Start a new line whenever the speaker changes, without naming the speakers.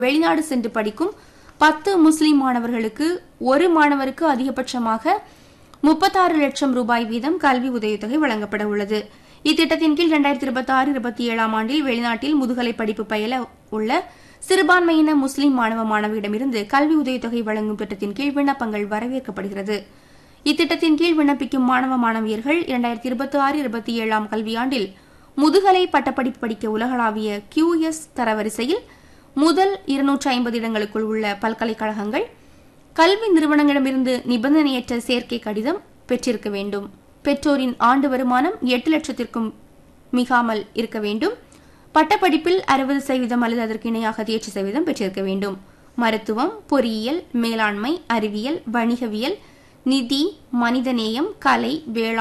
வெளிநாடு சென்று படிக்கும் பத்து முஸ்லிம் மாணவர்களுக்கு ஒரு மாணவருக்கு அதிகபட்சமாக முப்பத்தாறு லட்சம் ரூபாய் வீதம் கல்வி உதவித்தொகை வழங்கப்பட உள்ளது இத்திட்டத்தின் கீழ் இரண்டாயிரத்தி இருபத்தி ஆறு இருபத்தி ஏழாம் ஆண்டில் வெளிநாட்டில் முதுகலை படிப்பு பயில உள்ள சிறுபான்மையின முஸ்லிம் மாணவ மாணவியிடமிருந்து கல்வி உதவித்தொகை வழங்கும் திட்டத்தின் கீழ் விண்ணப்பங்கள் வரவேற்கப்படுகிறது இத்திட்டத்தின் கீழ் விண்ணப்பிக்கும் மாணவ மாணவியர்கள் இரண்டாயிரத்தி இருபத்தி ஆறு இருபத்தி ஏழாம் கல்வியாண்டில் முதுகலை பட்டப்படிப்பு படிக்க உலகளாவிய கியூஎஸ் தரவரிசையில் முதல் இருநூற்று ஐம்பது இடங்களுக்குள் உள்ள பல்கலைக்கழகங்கள் கல்வி நிறுவனங்களிடமிருந்து நிபந்தனையற்ற சேர்க்கை கடிதம் பெற்றிருக்க வேண்டும் பெற்றோரின் ஆண்டு வருமானம் எட்டு லட்சத்திற்கும் மிகாமல் இருக்க வேண்டும் பட்டப்படிப்பில் அறுபது சதவீதம் அல்லது அதற்கு இணையாக தேர்ச்சி சதவீதம் பெற்றிருக்க வேண்டும் மருத்துவம் பொறியியல் மேலாண்மை அறிவியல் வணிகவியல் நிதி மனிதநேயம் கலை வேளாண்